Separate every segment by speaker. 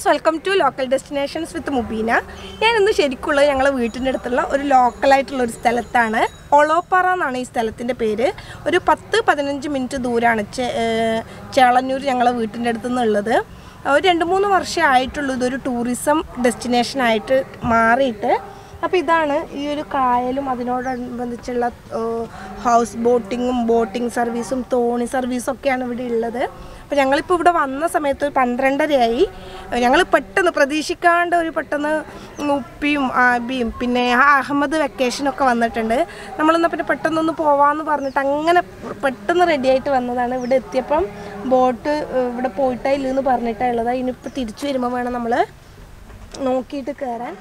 Speaker 1: Welcome to local destinations with Mubeena ഞാൻ ഇന്ന് ശരിക്കുള്ളത് ഞങ്ങളെ വീട്ടിൻ്റെ അടുത്തുള്ള ഒരു ലോക്കലായിട്ടുള്ള ഒരു സ്ഥലത്താണ് ഒളോപ്പാറ എന്നാണ് ഈ സ്ഥലത്തിൻ്റെ പേര് ഒരു പത്ത് പതിനഞ്ച് മിനിറ്റ് ദൂരമാണ് ചേ- ഏഹ് ചേളന്നൂർ ഞങ്ങളെ വീട്ടിൻ്റെ അടുത്ത് നിന്നുള്ളത് ഒരു രണ്ട് മൂന്ന് വർഷമേ ആയിട്ടുള്ളൂ ഇതൊരു ടൂറിസം ഡെസ്റ്റിനേഷനായിട്ട് മാറിയിട്ട് അപ്പോൾ ഇതാണ് ഈ ഒരു കായലും അതിനോടനുബന്ധിച്ചുള്ള ഏഹ്, ഹൗസ് ബോട്ടിങ്ങും ബോട്ടിംഗ് സർവീസും തോണി സർവീസും ഒക്കെയാണ് ഇവിടെ ഉള്ളത് അപ്പോൾ ഞങ്ങളിപ്പോൾ ഇവിടെ വന്ന സമയത്ത് ഒരു പന്ത്രണ്ടരയായി ഞങ്ങൾ പെട്ടെന്ന് പ്രതീക്ഷിക്കാണ്ട് ഒരു പെട്ടെന്ന് ഉപ്പിയും ആബിയും പിന്നെ ആ അഹമ്മദ് വെക്കേഷനൊക്കെ വന്നിട്ടുണ്ട് നമ്മളെന്നാൽ പിന്നെ പെട്ടെന്നൊന്ന് പോവാമെന്ന് പറഞ്ഞിട്ട് അങ്ങനെ പെട്ടെന്ന് റെഡി ആയിട്ട് വന്നതാണ് ഇവിടെ എത്തിയപ്പം ബോട്ട് ഇവിടെ പോയിട്ടേ ഇല്ലെന്ന് പറഞ്ഞിട്ടാണ് ഉള്ളത് ഇനിയിപ്പോൾ തിരിച്ചു വരുമ്പോൾ വേണം നമ്മൾ നോക്കിയിട്ട് കയറാൻ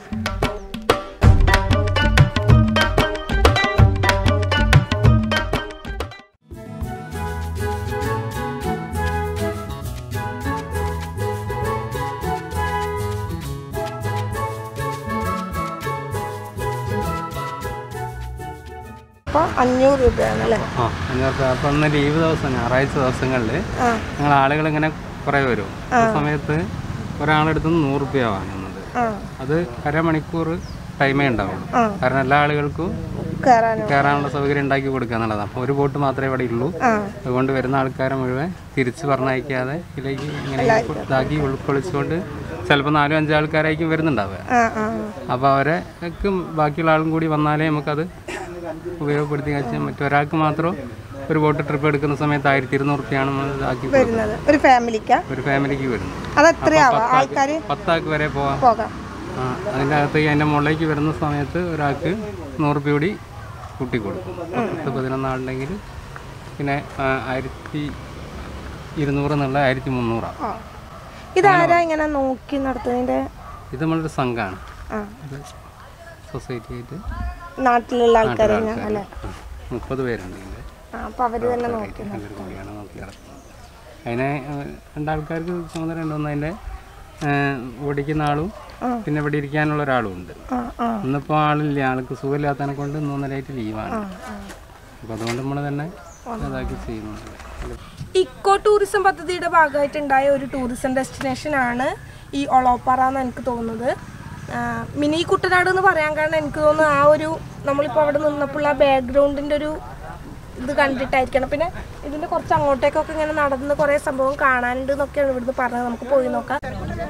Speaker 1: അപ്പോൾ അഞ്ഞൂറ് രൂപയാണ് അല്ലേ
Speaker 2: ആ അഞ്ഞൂറ് അപ്പം ഇന്ന് ലീവ് ദിവസം ഞായറാഴ്ച ദിവസങ്ങളിൽ
Speaker 1: ആ
Speaker 2: ഞങ്ങൾ ആളുകൾ ഇങ്ങനെ കുറേ വരും ആ സമയത്ത് ഒരാളെടുത്ത് നൂറ് രൂപ വാങ്ങുന്നത്
Speaker 1: ആ
Speaker 2: അത് അരമണിക്കൂർ ടൈമേ ഉണ്ടാവുള്ളൂ
Speaker 1: ആ.
Speaker 2: കാരണം എല്ലാ ആളുകൾക്കും
Speaker 1: കയറാനോ
Speaker 2: കയറാനുള്ള സൗകര്യം ഉണ്ടാക്കി കൊടുക്കുക എന്നുള്ളതാണ് അപ്പോൾ ഒരു ബോട്ട് മാത്രമേ ഇവിടെ ഉള്ളൂ
Speaker 1: ആ
Speaker 2: അതുകൊണ്ട് വരുന്ന ആൾക്കാരെ മുഴുവൻ തിരിച്ച് പറഞ്ഞയക്കാതെ ഇതിലേക്ക് ഇങ്ങനെ ഇതാക്കി ഉൾക്കൊള്ളിച്ചുകൊണ്ട് ചിലപ്പോൾ നാലും അഞ്ചും ആൾക്കാരായിരിക്കും വരുന്നുണ്ടാവുക
Speaker 1: ആ ആ
Speaker 2: അപ്പോൾ അവരെ ബാക്കിയുള്ള ആളും കൂടി വന്നാലേ നമുക്കത് ഉപയോഗപ്പെടുത്തി കഴിച്ചാൽ മറ്റൊരാൾക്ക് മാത്രം ഒരു ബോട്ട് ട്രിപ്പ് എടുക്കുന്ന സമയത്ത് ആയിരത്തി ഇരുന്നൂറ് റുപ്യാണ് നമ്മൾ ഇതാക്കി കൊടുക്കുന്നത്.
Speaker 1: വരുന്നത് ഒരു ഫാമിലിക്കാ
Speaker 2: ഒരു ഫാമിലിക്ക് വരുന്നു
Speaker 1: അത് എത്രയാവാം ആൾക്കാർ
Speaker 2: പത്താൾക്ക് വരെ പോവാം
Speaker 1: പോകാം
Speaker 2: ആ, അതിൻ്റെ അകത്തേക്ക് അതിൻ്റെ മുകളിലേക്ക് വരുന്ന സമയത്ത് ഒരാൾക്ക് നൂറ് രൂപ കൂടി കൂട്ടി കൊടുക്കും പത്ത് പതിനൊന്നാളുണ്ടെങ്കിൽ പിന്നെ ആ, ആയിരത്തി ഇരുന്നൂറ് എന്നുള്ള ആയിരത്തി മുന്നൂറാണ്
Speaker 1: ആ ഇതാരാ ഇങ്ങനെ നോക്കി നടത്തുന്നതിൻ്റെ
Speaker 2: ഇത് നമ്മളൊരു സംഘമാണ്
Speaker 1: ആ
Speaker 2: സൊസൈറ്റി ആയിട്ട്
Speaker 1: നാട്ടിലുള്ള ആൾക്കാർ അല്ലേ
Speaker 2: ആ, മുപ്പത് പേരുണ്ട് ഇതിൻ്റെ
Speaker 1: ആ അപ്പം അവർ തന്നെ നോക്കി
Speaker 2: നല്ലൊരു കൂടിയാണ് നോക്കി നടത്തുന്നത് അതിനെ ഏഹ്, രണ്ടാൾക്കാർക്ക് ചുമതല ഉണ്ടെന്ന് അതിൻ്റെ ഓടിക്കുന്ന ആളും
Speaker 1: ആ.
Speaker 2: പിന്നെ ഇവിടെ ഇരിക്കാനുള്ള ഒരാളും ഉണ്ട്
Speaker 1: ആ ആ
Speaker 2: ഇന്നിപ്പോൾ ആളില്ല ആൾക്ക് സുഖമില്ലാത്തതിനെ കൊണ്ട് ഇന്നൊന്നരായിട്ട് ലീവാണ് അപ്പോൾ അതുകൊണ്ട് നമ്മൾ തന്നെ ഇതാക്കി ചെയ്യുന്നുണ്ട്
Speaker 1: ഇക്കോ ടൂറിസം പദ്ധതിയുടെ ഭാഗമായിട്ടുണ്ടായ ഒരു ടൂറിസം ഡെസ്റ്റിനേഷൻ ആണ് ഈ ഒളോപ്പാറ എന്ന് എനിക്ക് തോന്നുന്നത് ആ, മിനി കുട്ടനാട് എന്ന് പറയാൻ കാരണം എനിക്ക് തോന്നുന്നു ആ ഒരു നമ്മളിപ്പോൾ അവിടെ നിന്നപ്പോൾ ആ ബാക്ക്ഗ്രൗണ്ടിൻ്റെ ഒരു ഇത് കണ്ടിട്ടായിരിക്കണം പിന്നെ ഇതിൻ്റെ കുറച്ച് അങ്ങോട്ടേക്കൊക്കെ ഇങ്ങനെ നടന്ന് കുറേ സംഭവം കാണാനുണ്ട് എന്നൊക്കെയാണ് ഇവിടുന്ന് പറഞ്ഞത് നമുക്ക് പോയി നോക്കാം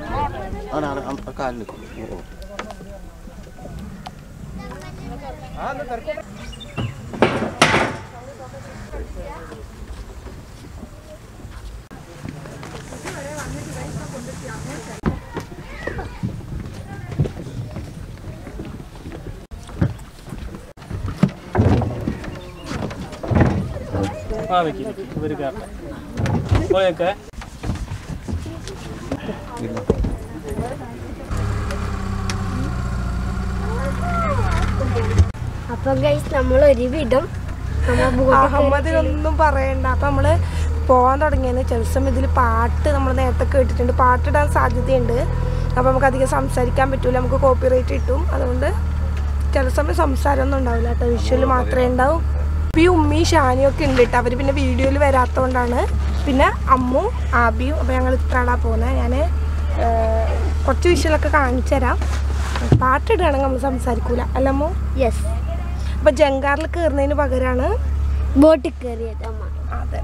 Speaker 3: ആ വെക്കി വെക്കി ഇവർ കയറട്ടെ പോയൊക്കെ
Speaker 4: അപ്പൊ ഗൈസ് നമ്മൾ ഒരു വിധം നമ്മൾ ബോട്ട്
Speaker 1: അഹമ്മദിനൊന്നും പറയണ്ട അപ്പം നമ്മൾ പോകാൻ തുടങ്ങിയെന്ന് ചില സമയം ഇതിൽ പാട്ട് നമ്മൾ നേരത്തെ കേട്ടിട്ടുണ്ട് പാട്ടിടാൻ സാധ്യതയുണ്ട് അപ്പോൾ നമുക്ക് അധികം സംസാരിക്കാൻ പറ്റൂല നമുക്ക് കോപ്പിറൈറ്റ് കിട്ടും അതുകൊണ്ട് ചില സമയം സംസാരമൊന്നും ഉണ്ടാവില്ല കേട്ടോ വിഷ്വൽ മാത്രമേ ഉണ്ടാവും ഇപ്പം ഈ ഉമ്മി ഷാനിയും ഒക്കെ ഉണ്ട് കേട്ടോ അവർ പിന്നെ വീഡിയോയിൽ വരാത്തതുകൊണ്ടാണ് പിന്നെ അമ്മു ആബിയും അപ്പോൾ ഞങ്ങൾ ഇത്രാടാ പോകുന്നത് ഞാൻ കുറച്ച് വിഷ്വലൊക്കെ കാണിച്ചു തരാം പാട്ടിടുകയാണെങ്കിൽ നമ്മൾ സംസാരിക്കൂല അല്ല അമ്മു
Speaker 4: യെസ്
Speaker 1: അപ്പോൾ ജങ്കാറിൽ കയറുന്നതിന് പകരമാണ്
Speaker 4: ബോട്ടിൽ കയറിയത് അമ്മ
Speaker 1: അതെ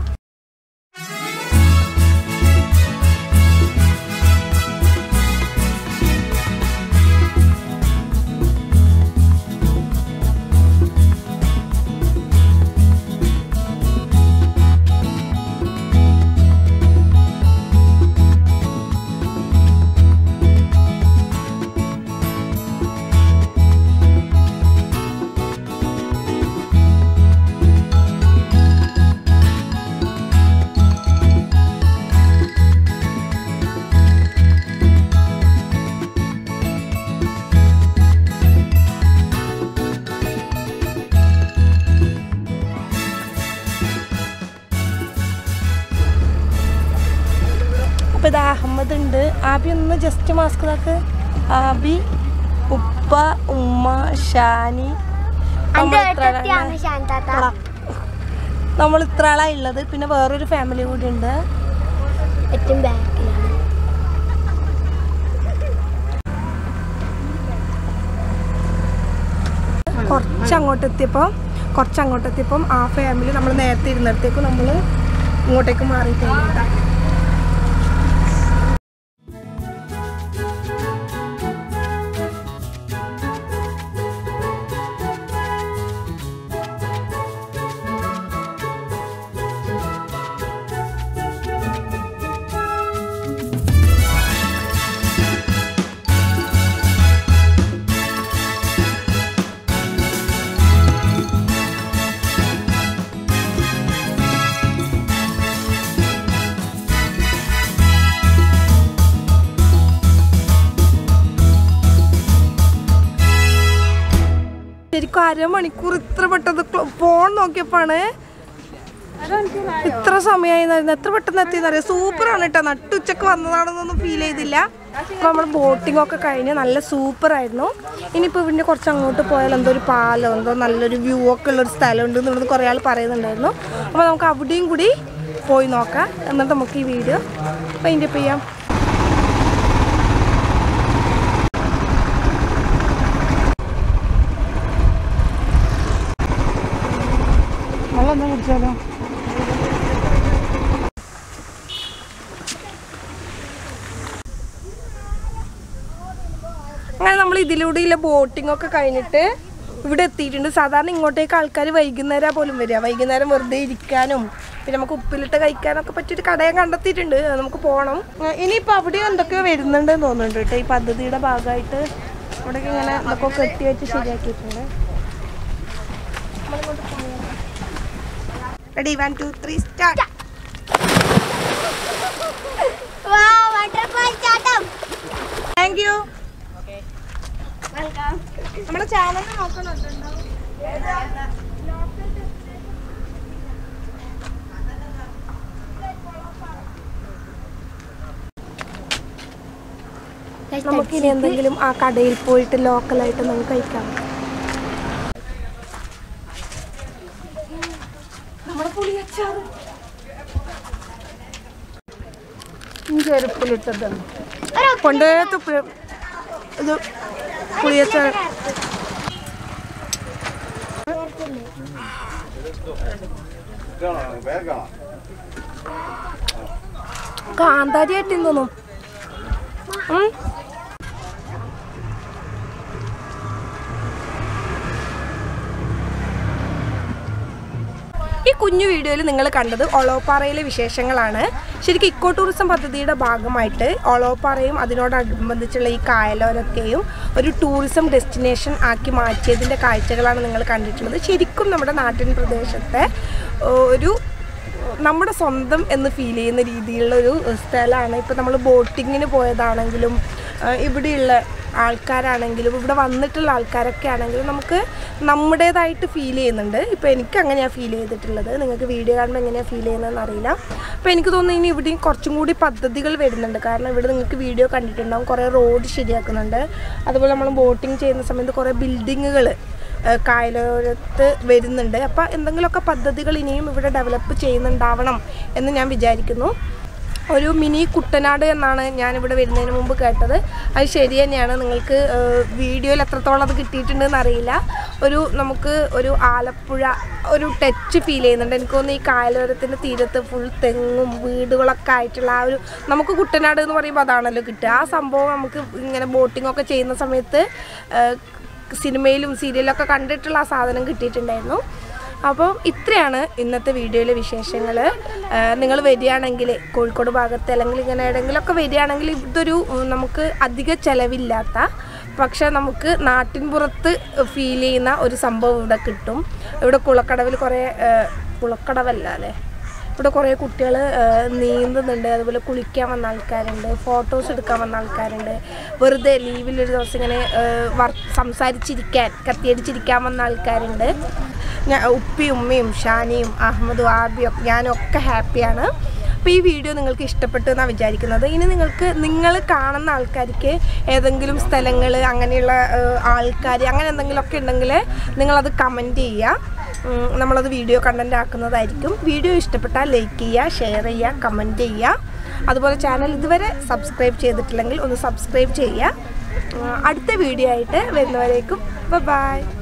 Speaker 1: അപ്പോൾ ഇത് അഹമ്മദ് ഉണ്ട് ആബി ഒന്ന് ജസ്റ്റ് മാസ്ക് ഇതാക്ക് ആബി ഉപ്പ ഉമ്മ ഷാനി
Speaker 4: എന്റെ
Speaker 1: നമ്മൾ ഇത്ര
Speaker 4: ഏട്ടത്തിയാണ്
Speaker 1: ആളാണ്.
Speaker 4: ശാന്താത്ത
Speaker 1: എടാ, നമ്മൾ ഇത്ര ആളാണ് ഉള്ളത് പിന്നെ വേറൊരു ഫാമിലി കൂടി ഉണ്ട്
Speaker 4: ഏറ്റവും ബാക്കിലാണ്
Speaker 1: കുറച്ച് അങ്ങോട്ട് എത്തിയപ്പോൾ കുറച്ച് അങ്ങോട്ട് എത്തിയപ്പം ആ ഫാമിലി നമ്മൾ നേരത്തെ ഇരുന്നിടത്തേക്കും നമ്മൾ ഇങ്ങോട്ടേക്ക് മാറിയിട്ടുണ്ട് ശരിക്കും അരമണിക്കൂർ ഇത്ര പെട്ടെന്ന് ഫോൺ നോക്കിയപ്പോഴാണ് ഇത്ര സമയമായിരുന്നു എത്ര പെട്ടെന്ന് എത്തിയെന്നറിയാം സൂപ്പറാണ് കേട്ടോ നട്ടുച്ചക്ക് വന്നതാണെന്നൊന്നും ഫീൽ ചെയ്തില്ല അപ്പോൾ നമ്മൾ ബോട്ടിംഗ് ഒക്കെ കഴിഞ്ഞ് നല്ല സൂപ്പറായിരുന്നു ഇനിയിപ്പോൾ ഇവിടുന്ന് കുറച്ച് അങ്ങോട്ട് പോയാൽ എന്തോ ഒരു പാലോ എന്തോ നല്ലൊരു വ്യൂ ഒക്കെ ഉള്ളൊരു സ്ഥലമുണ്ട് എന്നുള്ളത് കുറേ ആൾ പറയുന്നുണ്ടായിരുന്നു അപ്പോൾ നമുക്ക് അവിടെയും കൂടി പോയി നോക്കാം എന്നിട്ട് നമുക്ക് ഈ വീഡിയോ വൈൻഡപ്പ് ചെയ്യാം വെള്ളം എന്താ കുടിച്ചാലോ അങ്ങനെ നമ്മൾ ഇതിലൂടെയുള്ള ബോട്ടിംഗ് ഒക്കെ കഴിഞ്ഞിട്ട് ഇവിടെ എത്തിയിട്ടുണ്ട് സാധാരണ ഇങ്ങോട്ടേക്ക് ആൾക്കാർ വൈകുന്നേരം പോലും വരിക വൈകുന്നേരം വെറുതെ ഇരിക്കാനും പിന്നെ നമുക്ക് ഉപ്പിലിട്ട് കഴിക്കാനൊക്കെ പറ്റിയൊരു കടയെ കണ്ടെത്തിയിട്ടുണ്ട് അത് നമുക്ക് പോകണം ഇനിയിപ്പോൾ അവിടെ എന്തൊക്കെയോ വരുന്നുണ്ടെന്ന് തോന്നുന്നുണ്ട് കേട്ടോ ഈ പദ്ധതിയുടെ ഭാഗമായിട്ട് അവിടെയൊക്കെ ഇങ്ങനെ എന്തൊക്കെ കെട്ടി വെച്ച് ശരിയാക്കിയിട്ടുണ്ട് ready one two three start
Speaker 4: waterfall ചാട്ടം
Speaker 1: താങ്ക് യു
Speaker 4: വെൽക്കം
Speaker 1: നമ്മുടെ ചാനൽ നോക്കണുണ്ടോ നമുക്കിനി എന്തെങ്കിലും ആ കടയിൽ പോയിട്ട് ലോക്കലായിട്ട് നമുക്ക് കഴിക്കാം നമ്മുടെ പുളിയച്ചാറ് ചെരുപ്പിലിട്ടതാണ് കൊണ്ടുപോയ തുപ്പി ഇത് പുളിയച്ചാറ് കാന്താരിയായിട്ട് തോന്നും ഉം. ഈ കുഞ്ഞു വീഡിയോയിൽ നിങ്ങൾ കണ്ടത് ഒളോപ്പാറയിലെ വിശേഷങ്ങളാണ് ശരിക്കും ഇക്കോ ടൂറിസം പദ്ധതിയുടെ ഭാഗമായിട്ട് ഒളോപ്പാറയും അതിനോടനുബന്ധിച്ചുള്ള ഈ കായലോരത്തെയും ഒരു ടൂറിസം ഡെസ്റ്റിനേഷൻ ആക്കി മാറ്റിയതിൻ്റെ കാഴ്ചകളാണ് നിങ്ങൾ കണ്ടിട്ടുള്ളത് ശരിക്കും നമ്മുടെ നാട്ടിൻ പ്രദേശത്തെ ഏ, ഒരു നമ്മുടെ സ്വന്തം എന്ന് ഫീൽ ചെയ്യുന്ന രീതിയിലുള്ള ഒരു സ്ഥലമാണ് ഇപ്പോൾ നമ്മൾ ബോട്ടിങ്ങിന് പോയതാണെങ്കിലും ആ, ഇവിടെയുള്ള ആൾക്കാരാണെങ്കിലും ഇവിടെ വന്നിട്ടുള്ള ആൾക്കാരൊക്കെ ആണെങ്കിലും നമുക്ക് നമ്മുടേതായിട്ട് ഫീൽ ചെയ്യുന്നുണ്ട് ഇപ്പോൾ എനിക്ക് അങ്ങനെയാണ് ഫീൽ ചെയ്തിട്ടുള്ളത് നിങ്ങൾക്ക് വീഡിയോ കാണുമ്പോൾ എങ്ങനെയാണ് ഫീൽ ചെയ്യുന്നതെന്ന് അറിയില്ല അപ്പോൾ എനിക്ക് തോന്നുന്നു ഇനി ഇവിടെയും കുറച്ചും കൂടി പദ്ധതികൾ വരുന്നുണ്ട് കാരണം ഇവിടെ നിങ്ങൾക്ക് വീഡിയോ കണ്ടിട്ടുണ്ടാവും കുറേ റോഡ് ശരിയാക്കുന്നുണ്ട് അതുപോലെ നമ്മൾ ബോട്ടിങ് ചെയ്യുന്ന സമയത്ത് കുറേ ബിൽഡിങ്ങുകൾ ഏഹ് കായലോരത്ത് വരുന്നുണ്ട് അപ്പോൾ എന്തെങ്കിലുമൊക്കെ പദ്ധതികൾ ഇനിയും ഇവിടെ ഡെവലപ്പ് ചെയ്യുന്നുണ്ടാവണം എന്ന് ഞാൻ വിചാരിക്കുന്നു ഒരു മിനി കുട്ടനാട് എന്നാണ് ഞാനിവിടെ വരുന്നതിന് മുമ്പ് കേട്ടത് അത് ശരി തന്നെയാണ് നിങ്ങൾക്ക് ഏഹ് വീഡിയോയിൽ എത്രത്തോളം അത് കിട്ടിയിട്ടുണ്ടെന്ന് അറിയില്ല ഒരു നമുക്ക് ഒരു ആലപ്പുഴ ഒരു ടച്ച് ഫീൽ ചെയ്യുന്നുണ്ട് എനിക്ക് തോന്നുന്നു ഈ കായലോരത്തിൻ്റെ തീരത്ത് ഫുൾ തെങ്ങും വീടുകളൊക്കെ ആയിട്ടുള്ള ആ ഒരു നമുക്ക് കുട്ടനാട് എന്ന് പറയുമ്പോൾ അതാണല്ലോ കിട്ടുക ആ സംഭവം നമുക്ക് ഇങ്ങനെ ബോട്ടിംഗ് ഒക്കെ ചെയ്യുന്ന സമയത്ത് ഏഹ് സിനിമയിലും സീരിയലൊക്കെ കണ്ടിട്ടുള്ള ആ സാധനം കിട്ടിയിട്ടുണ്ടായിരുന്നു അപ്പോൾ ഇത്രയാണ് ഇന്നത്തെ വീഡിയോയിലെ വിശേഷങ്ങൾ നിങ്ങൾ വരികയാണെങ്കിൽ കോഴിക്കോട് ഭാഗത്ത് അല്ലെങ്കിൽ ഇങ്ങനെ എവിടെയെങ്കിലുമൊക്കെ വരികയാണെങ്കിൽ ഇതൊരു ഉം, നമുക്ക് അധിക ചിലവില്ലാത്ത പക്ഷെ നമുക്ക് നാട്ടിൻ പുറത്ത് ഫീൽ ചെയ്യുന്ന ഒരു സംഭവം ഇവിടെ കിട്ടും ഇവിടെ കുളക്കടവിൽ കുറേ ഏഹ്, കുളക്കടവല്ല അല്ലേ ഇവിടെ കുറേ കുട്ടികൾ നീന്തുന്നുണ്ട് അതുപോലെ കുളിക്കാൻ വന്ന ആൾക്കാരുണ്ട് ഫോട്ടോസ് എടുക്കാൻ വന്ന ആൾക്കാരുണ്ട് വെറുതെ ലീവിലൊരു ദിവസം ഇങ്ങനെ ഏഹ്, വർ- സംസാരിച്ചിരിക്കാൻ കത്തിയടിച്ചിരിക്കാൻ വന്ന ആൾക്കാരുണ്ട് ഞാൻ ഉപ്പി ഉമ്മയും ഷാനിയും അഹമ്മദും ആബിയും ഒക്കെ- ഞാനും ഒക്കെ ഹാപ്പിയാണ് അപ്പോൾ ഈ വീഡിയോ നിങ്ങൾക്ക് ഇഷ്ടപ്പെട്ടു എന്നാണ് വിചാരിക്കുന്നത് ഇനി നിങ്ങൾക്ക് നിങ്ങൾ കാണുന്ന ആൾക്കാർക്ക് ഏതെങ്കിലും സ്ഥലങ്ങൾ അങ്ങനെയുള്ള ആൾക്കാർ അങ്ങനെ എന്തെങ്കിലുമൊക്കെ ഉണ്ടെങ്കിൽ നിങ്ങളത് കമൻറ്റ് ചെയ്യുക ഉം, നമ്മളത് വീഡിയോ കണ്ടന്റ് ആക്കുന്നതായിരിക്കും വീഡിയോ ഇഷ്ടപ്പെട്ടാൽ ലൈക്ക് ചെയ്യുക ഷെയർ ചെയ്യുക കമൻറ്റ് ചെയ്യുക അതുപോലെ ചാനൽ ഇതുവരെ സബ്സ്ക്രൈബ് ചെയ്തിട്ടില്ലെങ്കിൽ ഒന്ന് സബ്സ്ക്രൈബ് ചെയ്യുക ഉം, അടുത്ത വീഡിയോ ആയിട്ട് വരുന്നവരേക്കും ബൈ